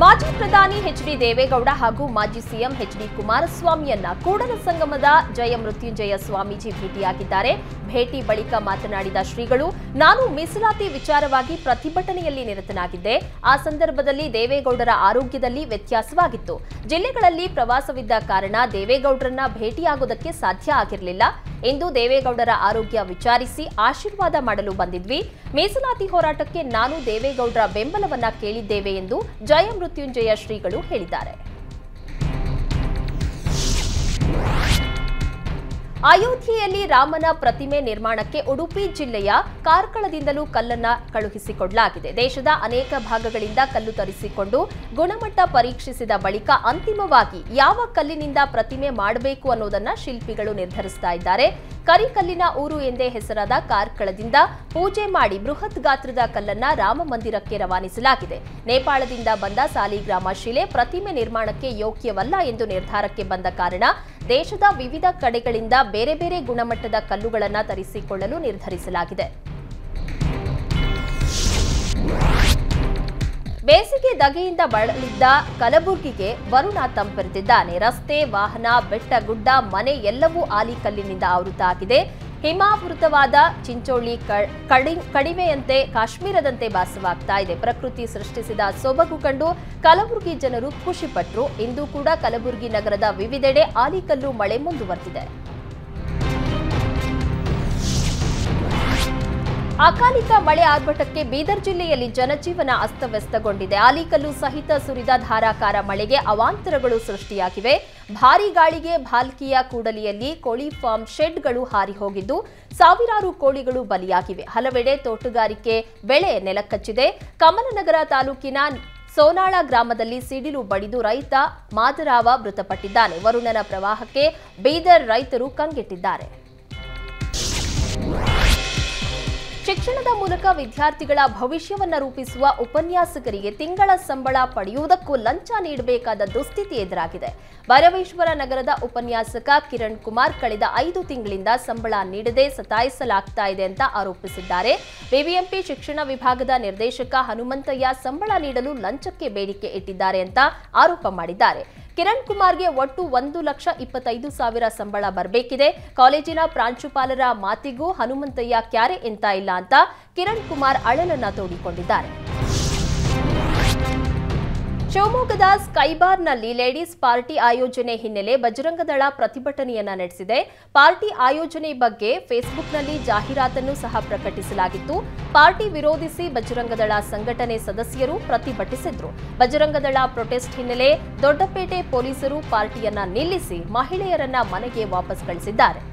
ಮಾಜಿ ಪ್ರಧಾನಿ H D Deve Gowda ಹಾಗೂ ಮಾಜಿ ಸಿಎಂ ಎಚ್ ಡಿ ಕುಮಾರಸ್ವಾಮಿಯನ್ನ ಕೂಡಲ ಸಂಗಮದ ಜಯ ಮೃತ್ಯುಂಜಯ ಸ್ವಾಮೀಜಿ ಭೇಟಿಯಾಗಿದ್ದಾರೆ ಭೇಟಿ ಬಳಿಕ ಮಾತನಾಡಿದ ಶ್ರೀಗಳು ನಾನು ಮೀಸಲಾತಿ ವಿಚಾರವಾಗಿ ಪ್ರತಿಭಟನೆಯಲ್ಲಿ ನಿರತನಾಗಿದ್ದೆ ಆ ಸಂದರ್ಭದಲ್ಲಿ ದೇವೇಗೌಡರ ಆರೋಗ್ಯದಲ್ಲಿ ವ್ಯತ್ಯಾಸವಾಗಿತ್ತು ಜಿಲ್ಲೆಗಳಲ್ಲಿ ಪ್ರವಾಸವಿದ್ದ ಕಾರಣ ದೇವೇಗೌಡರನ್ನ ಭೇಟಿಯಾಗೋದಕ್ಕೆ ಸಾಧ್ಯ ಆಗಿರಲಿಲ್ಲ ಇಂದು ದೇವೇಗೌಡರ ಆರೋಗ್ಯ ವಿಚಾರಿಸಿ ಆಶೀರ್ವಾದ ಮಾಡಲು ಬಂದಿದ್ವಿ ಮೀಸಲಾತಿ ಹೋರಾಟಕ್ಕೆ ನಾನು ದೇವೇಗೌಡರ ಬೆಂಬಲವನ್ನ ಕೇಳಿದ್ದೇವೆ ಎಂದು ಜಯ ಮೃತ್ಯುಂಜಯ ಶ್ರೀಗಳು ಹೇಳಿದ್ದಾರೆ ಅಯೋಧ್ಯೆಯಲ್ಲಿ ರಾಮನ ಪ್ರತಿಮೆ ನಿರ್ಮಾಣಕ್ಕೆ ಉಡುಪಿ ಜಿಲ್ಲೆಯ ಕಾರ್ಕಳದಿಂದಲೂ ಕಲ್ಲನ್ನ ಕಳುಹಿಸಿಕೊಡಲಾಗಿದೆ ದೇಶದ ಅನೇಕ ಭಾಗಗಳಿಂದ ಕಲ್ಲು ತರಿಸಿಕೊಂಡು ಗುಣಮಟ್ಟ ಪರೀಕ್ಷಿಸಿದ ಬಳಿಕ ಅಂತಿಮವಾಗಿ ಯಾವ ಕಲ್ಲಿನಿಂದ ಪ್ರತಿಮೆ ಮಾಡಬೇಕು ಅನ್ನೋದನ್ನ ಶಿಲ್ಪಿಗಳು ನಿರ್ಧರಿಸ್ತಾ ಇದ್ದಾರೆ ಕರಿಕಲ್ಲಿನ ಊರು ಎಂದೇ ಹೆಸರಾದ ಕಾರ್ಕಳದಿಂದ ಪೂಜೆ ಮಾಡಿ ಬೃಹತ್ ಗಾತ್ರದ ಕಲ್ಲನ್ನ ರಾಮ ಮಂದಿರಕ್ಕೆ ರವಾನಿಸಲಾಗಿದೆ ನೇಪಾಳದಿಂದ ಬಂದ ಸಾಲಿಗ್ರಾಮ ಶಿಲೆ ಪ್ರತಿಮೆ ನಿರ್ಮಾಣಕ್ಕೆ ಯೋಗ್ಯವಲ್ಲ ಎಂದು ನಿರ್ಧಾರಕ್ಕೆ ಬಂದ ಕಾರಣ ದೇಶದ ವಿವಿಧ ಕಡೆಗಳಿಂದ ಬೇರೆ ಬೇರೆ ಗುಣಮಟ್ಟದ ಕಲ್ಲುಗಳನ್ನ ತರಿಸಿಕೊಳ್ಳಲು ನಿರ್ಧರಿಸಲಾಗಿದೆ ಬೇಸಿಗೆ ದಗೆಯಿಂದ ಬಳಲಿದ್ದ ಕಲಬುರಗಿಗೆ ವರುಣ ತಂಪೆರೆದಿದ್ದಾನೆ ರಸ್ತೆ ವಾಹನ ಬೆಟ್ಟ ಗುಡ್ಡ ಮನೆ ಎಲ್ಲವೂ ಆಲಿಕಲ್ಲಿನಿಂದ ಆವೃತ ಆಗಿದೆ ಹಿಮಾವೃತವಾದ ಚಿಂಚೋಳಿ ಕ- ಕಡಿ- ಕಡಿಮೆಯಂತೆ ಕಾಶ್ಮೀರದಂತೆ ಭಾಸವಾಗ್ತಾ ಇದೆ ಪ್ರಕೃತಿ ಸೃಷ್ಟಿಸಿದ ಸೊಬಗು ಕಂಡು ಕಲಬುರಗಿ ಜನರು ಖುಷಿಪಟ್ರು ಇಂದು ಕೂಡ ಕಲಬುರಗಿ ನಗರದ ವಿವಿಧೆಡೆ ಆಲಿಕಲ್ಲು ಮಳೆ ಮುಂದುವರೆದಿದೆ ಅಕಾಲಿಕ ಮಳೆ ಆರ್ಭಟಕ್ಕೆ ಬೀದರ್ ಜಿಲ್ಲೆಯಲ್ಲಿ ಜನಜೀವನ ಅಸ್ತವ್ಯಸ್ತಗೊಂಡಿದೆ ಆಲಿಕಲ್ಲು ಸಹಿತ ಸುರಿದ ಧಾರಾಕಾರ ಮಳೆಗೆ ಅವಾಂತರಗಳು ಸೃಷ್ಟಿಯಾಗಿವೆ ಭಾರೀ ಗಾಳಿಗೆ ಭಾಲ್ಕಿಯ ಕೂಡಲಿಯಲ್ಲಿ ಕೋಳಿ ಫಾರ್ಮ್ ಶೆಡ್ಗಳು ಹಾರಿ ಹೋಗಿದ್ದು ಸಾವಿರಾರು ಕೋಳಿಗಳು ಬಲಿಯಾಗಿವೆ ಹಲವೆಡೆ ತೋಟಗಾರಿಕೆ ಬೆಳೆ ನೆಲಕಚ್ಚಿದೆ ಕಮಲನಗರ ತಾಲೂಕಿನ ಸೋನಾಳ ಗ್ರಾಮದಲ್ಲಿ ಸಿಡಿಲು ಬಡಿದು ರೈತ ಮಾದರಾವ ಮೃತಪಟ್ಟಿದ್ದಾನೆ ವರುಣನ ಪ್ರವಾಹಕ್ಕೆ ಬೀದರ್ ರೈತರು ಕಂಗೆಟ್ಟಿದ್ದಾರೆ ಶಿಕ್ಷಣದ ಮೂಲಕ ವಿದ್ಯಾರ್ಥಿಗಳ ಭವಿಷ್ಯವನ್ನ ರೂಪಿಸುವ ಉಪನ್ಯಾಸಕರಿಗೆ ತಿಂಗಳ ಸಂಬಳ ಪಡೆಯುವುದಕ್ಕೂ ಲಂಚ ನೀಡಬೇಕಾದ ದುಸ್ಥಿತಿ ಎದುರಾಗಿದೆ ಭೈರವೇಶ್ವರ ನಗರದ ಉಪನ್ಯಾಸಕ ಕಿರಣ್ ಕುಮಾರ್ ಕಳೆದ ಐದು ತಿಂಗಳಿಂದ ಸಂಬಳ ನೀಡದೆ ಸತಾಯಿಸಲಾಗ್ತಾ ಇದೆ ಅಂತ ಆರೋಪಿಸಿದ್ದಾರೆ ಬಿಬಿಎಂಪಿ ಶಿಕ್ಷಣ ವಿಭಾಗದ ನಿರ್ದೇಶಕ ಹನುಮಂತಯ್ಯ ಸಂಬಳ ನೀಡಲು ಲಂಚಕ್ಕೆ ಬೇಡಿಕೆ ಇಟ್ಟಿದ್ದಾರೆ ಅಂತ ಆರೋಪ ಮಾಡಿದ್ದಾರೆ ಕಿರಣ್ ಕುಮಾರ್ಗೆ ಒಟ್ಟು ಒಂದು ಲಕ್ಷ ಇಪ್ಪತ್ತೈದು ಸಾವಿರ ಸಂಬಳ ಬರಬೇಕಿದೆ ಕಾಲೇಜಿನ ಪ್ರಾಂಶುಪಾಲರ ಮಾತಿಗೂ ಹನುಮಂತಯ್ಯ ಕ್ಯಾರೆ ಎಂತ ಇಲ್ಲ ಅಂತ ಕಿರಣ್ ಕುಮಾರ್ ಅಳಲನ್ನ ತೋಡಿಕೊಂಡಿದ್ದಾರೆ ಶಿವಮೊಗ್ಗದ ಸ್ಕೈಬಾರ್ನಲ್ಲಿ ಲೇಡೀಸ್ ಪಾರ್ಟಿ ಆಯೋಜನೆ ಹಿನ್ನೆಲೆ ಬಜರಂಗದಳ ಪ್ರತಿಭಟನೆಯನ್ನ ನಡೆಸಿದೆ ಪಾರ್ಟಿ ಆಯೋಜನೆ ಬಗ್ಗೆ ಫೇಸ್ಬುಕ್ನಲ್ಲಿ ಜಾಹೀರಾತನ್ನು ಸಹ ಪ್ರಕಟಿಸಲಾಗಿತ್ತು ಪಾರ್ಟಿ ವಿರೋಧಿಸಿ ಬಜರಂಗದಳ ಸಂಘಟನೆ ಸದಸ್ಯರು ಪ್ರತಿಭಟಿಸಿದ್ರು ಬಜರಂಗದಳ ಪ್ರೊಟೆಸ್ಟ್ ಹಿನ್ನೆಲೆ ದೊಡ್ಡಪೇಟೆ ಪೊಲೀಸರು ಪಾರ್ಟಿಯನ್ನ ನಿಲ್ಲಿಸಿ ಮಹಿಳೆಯರನ್ನ ಮನೆಗೆ ವಾಪಸ್ ಕಳಿಸಿದ್ದಾರೆ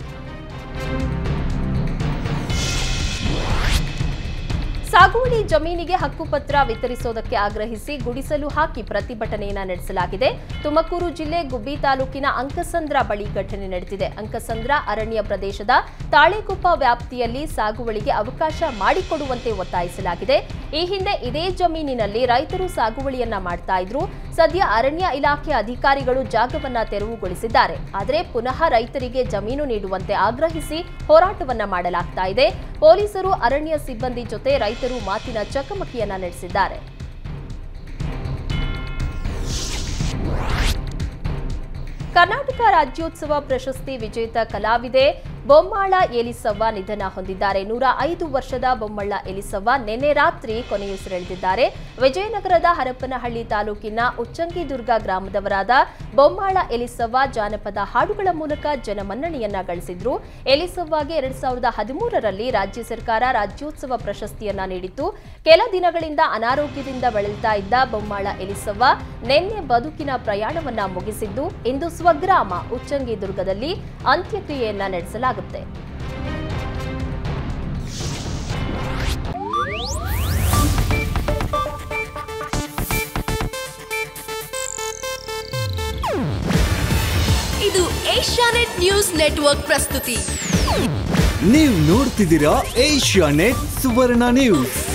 ಸಾಗುವಳಿ ಜಮೀನಿಗೆ ಹಕ್ಕುಪತ್ರ ವಿತರಿಸೋದಕ್ಕೆ ಆಗ್ರಹಿಸಿ ಗುಡಿಸಲು ಹಾಕಿ ಪ್ರತಿಭಟನೆಯನ್ನ ನಡೆಸಲಾಗಿದೆ ತುಮಕೂರು ಜಿಲ್ಲೆ ಗುಬ್ಬಿ ತಾಲೂಕಿನ ಅಂಕಸಂದ್ರ ಬಳಿ ಘಟನೆ ನಡೆದಿದೆ ಅಂಕಸಂದ್ರ ಅರಣ್ಯ ಪ್ರದೇಶದ ತಾಳೆಗುಪ್ಪ ವ್ಯಾಪ್ತಿಯಲ್ಲಿ ಸಾಗುವಳಿಗೆ ಅವಕಾಶ ಮಾಡಿಕೊಡುವಂತೆ ಒತ್ತಾಯಿಸಲಾಗಿದೆ ಈ ಹಿಂದೆ ಇದೇ ಜಮೀನಿನಲ್ಲಿ ರೈತರು ಸಾಗುವಳಿಯನ್ನ ಮಾಡ್ತಾ ಇದ್ರು ಸದ್ಯ ಅರಣ್ಯ ಇಲಾಖೆ ಅಧಿಕಾರಿಗಳು ಜಾಗವನ್ನ ತೆರವುಗೊಳಿಸಿದ್ದಾರೆ ಆದರೆ ಪುನಃ ರೈತರಿಗೆ ಜಮೀನು ನೀಡುವಂತೆ ಆಗ್ರಹಿಸಿ ಹೋರಾಟವನ್ನ ಮಾಡಲಾಗ್ತಾ ಇದೆ ಪೊಲೀಸರು ಅರಣ್ಯ ಸಿಬ್ಬಂದಿ ಜೊತೆ ರೈತರು ಮಾತಿನ ಚಕಮಕಿಯನ್ನ ನಡೆಸಿದ್ದಾರೆ ಕರ್ನಾಟಕ ರಾಜ್ಯೋತ್ಸವ ಪ್ರಶಸ್ತಿ ವಿಜೇತ ಕಲಾವಿದೆ ಬೊಮ್ಮಾಳ ಎಲಿಸವ್ವ ನಿಧನ ಹೊಂದಿದ್ದಾರೆ ನೂರ ಐದು ವರ್ಷದ ಬೊಮ್ಮಳ್ಳ ಎಲಿಸವ್ವ ನಿನ್ನೆ ರಾತ್ರಿ ಕೊನೆಯುಸಿರೆಳೆದಿದ್ದಾರೆ ವಿಜಯನಗರದ ಹರಪನಹಳ್ಳಿ ತಾಲೂಕಿನ ಉಚ್ಚಂಗಿದುರ್ಗ ಗ್ರಾಮದವರಾದ ಬೊಮ್ಮಾಳ ಎಲಿಸವ್ವ ಜಾನಪದ ಹಾಡುಗಳ ಮೂಲಕ ಜನಮನ್ನಣೆಯನ್ನ ಗಳಿಸಿದ್ರು ಎಲಿಸವ್ವಗೆ ಎರಡ್ ಸಾವಿರದ ಹದಿಮೂರರಲ್ಲಿ ರಾಜ್ಯ ಸರ್ಕಾರ ರಾಜ್ಯೋತ್ಸವ ಪ್ರಶಸ್ತಿಯನ್ನ ನೀಡಿತ್ತು ಕೆಲ ದಿನಗಳಿಂದ ಅನಾರೋಗ್ಯದಿಂದ ಬಳಲ್ತಾ ಇದ್ದ ಬೊಮ್ಮಾಳ ಎಲಿಸವ್ವ ನಿನ್ನೆ ಬದುಕಿನ ಪ್ರಯಾಣವನ್ನ ಮುಗಿಸಿದ್ದು ಇಂದು ಸ್ವಗ್ರಾಮ ಉಚ್ಚಂಗಿದುರ್ಗದಲ್ಲಿ ಅಂತ್ಯಕ್ರಿಯೆಯನ್ನ ನಡೆಸಲಾಗುತ್ತೆ ಇದು ಏಷ್ಯಾನೆಟ್ ನ್ಯೂಸ್ ನೆಟ್ವರ್ಕ್ ಪ್ರಸ್ತುತಿ ನೀವು ನೋಡ್ತಿದ್ದೀರಾ ಏಷ್ಯಾ ನೆಟ್ ಸುವರ್ಣ ನ್ಯೂಸ್